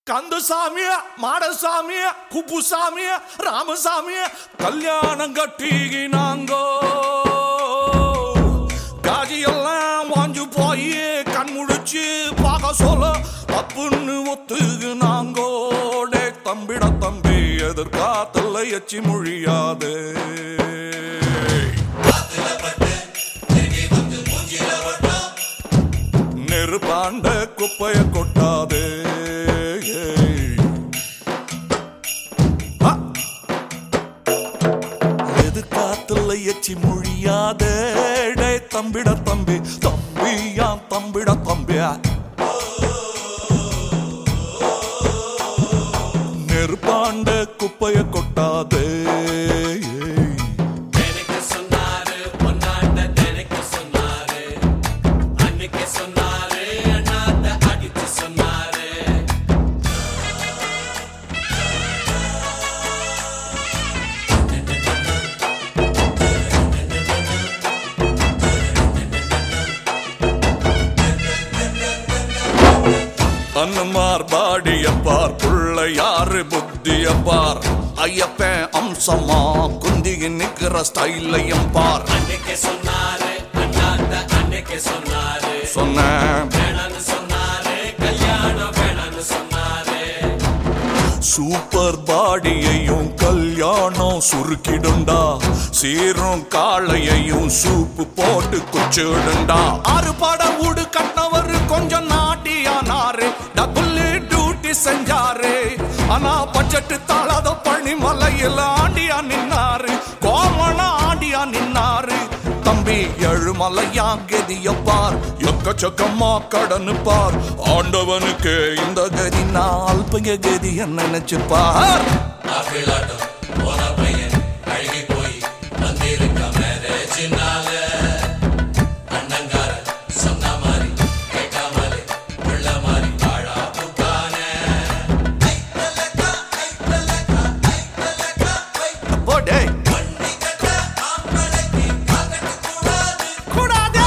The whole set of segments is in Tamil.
கந்தசாமி மாடசாமி குப்புசாமி ராமசாமி கல்யாணம் கட்டிக்கினாங்கோ காஜியெல்லாம் வாஞ்சு போய் கண் முழிச்சு பார்க்க சொல்ல தப்புன்னு ஒத்துக்குனாங்கோ டே தம்பிட தம்பி எதிர்காத்தல்ல எச்சி மொழியாது நெருப்பாண்ட குப்பைய கொட்டாதே ஆ! எதிர்காத்துல எச்சி மொழியாதே டே தம்பிட தம்பி தம்பியா தம்பிட தம்பியா நெருப்பாண்ட குப்பைய கொட்டாதே எனக்கு சொன்னாரு பொன்னாட்ட எனக்கு சொன்னாரு அன்னைக்கு சொன்னாரு அண்ணாத்த அடிச்சு சொன்னாரு அன்னமார் பாடியப்பார் புள்ள யாரு புத்தியப்பார் ஐயப்பன் அம்சமா குந்திகி நிக்கிற ஸ்டைலையும் பார் அன்னைக்கு சொன்னாரு அண்ணாத்த அன்னைக்கு சொன்னாரு சொன்னேன் வேணான்னு சொன்னாரு கல்யாணம் வேணான்னு சொன்னாரு சூப்பர் பாடியையும் கல்யாணம் சுருக்கிடுண்டா சீரும் காளையையும் சூப்பு போட்டு குச்சிடுண்டா ஆறு பட ஊடு கட்டினவர் கொஞ்சம் நாட்டியானாரு டபுள் டியூட்டி செஞ்சாரு ஆனா பட்ஜெட் தாளாத பழனி மலையில் ஆண்டியா நின்னாரு கோமண ஆண்டியா நின்னாரு தம்பி எழுமலையா கதிய பார் எக்கச்சக்கமா கடனு பார் ஆண்டவனுக்கு இந்த கதி நாள் பைய கதி நினைச்சு பார் ஆப்பிளாட்டம் போன பையன் அழுகி போய் வந்திருக்க மேரேஜினால அண்ணங்கார சொன்ன மாதிரி கேட்காமலே உள்ள மாதிரி வாழா புட்டானே போடே கூடாதே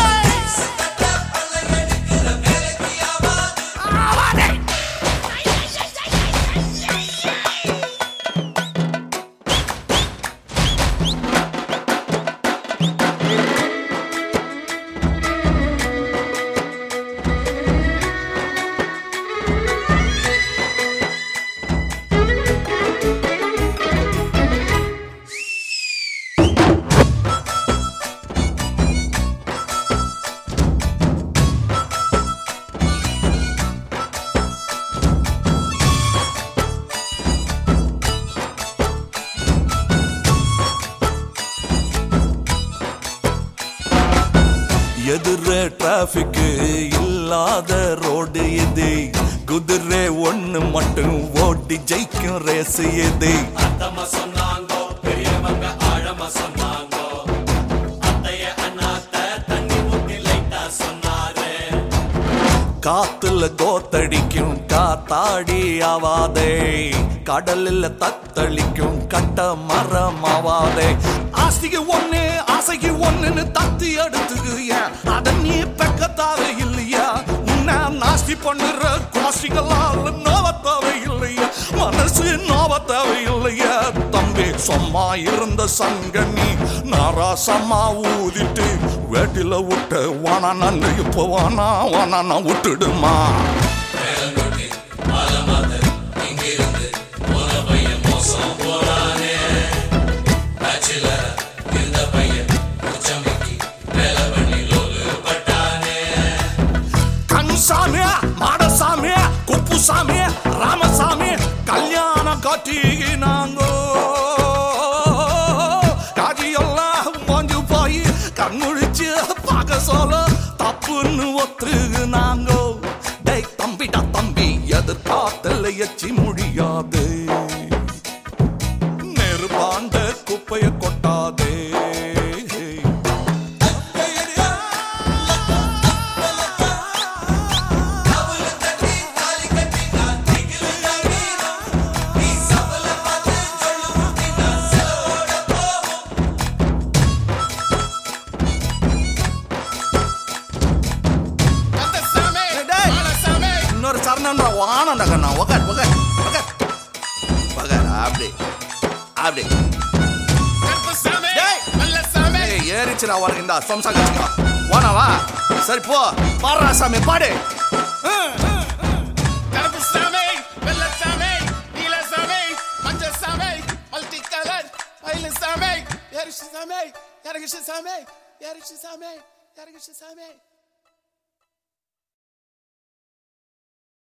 எதிர டிராபிக் இல்லாத ரோடு இது குதிரை ஒண்ணு மட்டும் ஓட்டி ஜெயிக்கும் ரேஸ் இது அத்தம்மா சொன்னாங்கோ பெரியவங்க ஆழமா சொன்னாங்கோ அத்தைய அண்ணாத்த தண்ணி ஊத்தி லைட்டா சொன்னாரு காத்துல கோத்தடிக்கும் காத்தாடி ஆவாதே கடலில் தத்தளிக்கும் கட்ட மரம் ஆவாதே ஆஸ்திக்கு ஒண்ணு ஆசைக்கு ஒண்ணுன்னு தத்தி எடுத்துக்கிய அத நீ பெக்கத்தாவே இல்லையா உன்னை நாஸ்தி பண்ணுற கோஷிகளால் நோவத்தாவே இல்லையா மனசு நோவத்தாவே இல்லையா தம்பி சும்மா இருந்த சங்கனி நாராசமா ஊதிட்டு வேட்டில விட்டு வானா நான் இப்போ வானா வானா நான் விட்டுடுமா மேலங்கொட்டி மாலமாத இங்கிருந்து போன பையன் மோசம் போறானே பேச்சுலரா இருந்த பையன் உச்சமிக்கி வேலை பண்ணி லோலு பட்டானே கன்சாமி மாடசாமி குப்புசாமி ராமசாமி கல்யாணம் கட்டினாங்கோ காஜியெல்லாம் வாஞ்சு போய் கண்முழிச்சு பார்க்க சொல்ல தப்புன்னு ஒத்துக்குனாங்கோ டேய் தம்பிடா தம்பி எதிர்பார்த்தல எச்சி முடியாது நெருப்பாண்ட குப்பைய கொட்டாதே இன்னொரு சரணம் வானம் கண்ணா உக்கார் உக்கார் உக்கார் உக்கார் அப்படி அப்படி கருப்பசாமி டேய். வெள்ளசாமி ஏய் ஏறிச்சுடா உனக்கு இந்த சொம்சா கட்சிக்கோ போனவா சரி போ பாடுறா சாமி பாடு கருப்பசாமி வெள்ளசாமி நீலசாமி மஞ்சசாமி மல்டி கலர் மயிலசாமி யாரிஷசாமி யாரிஷசாமி யாரிஷசாமி யாரிஷசாமி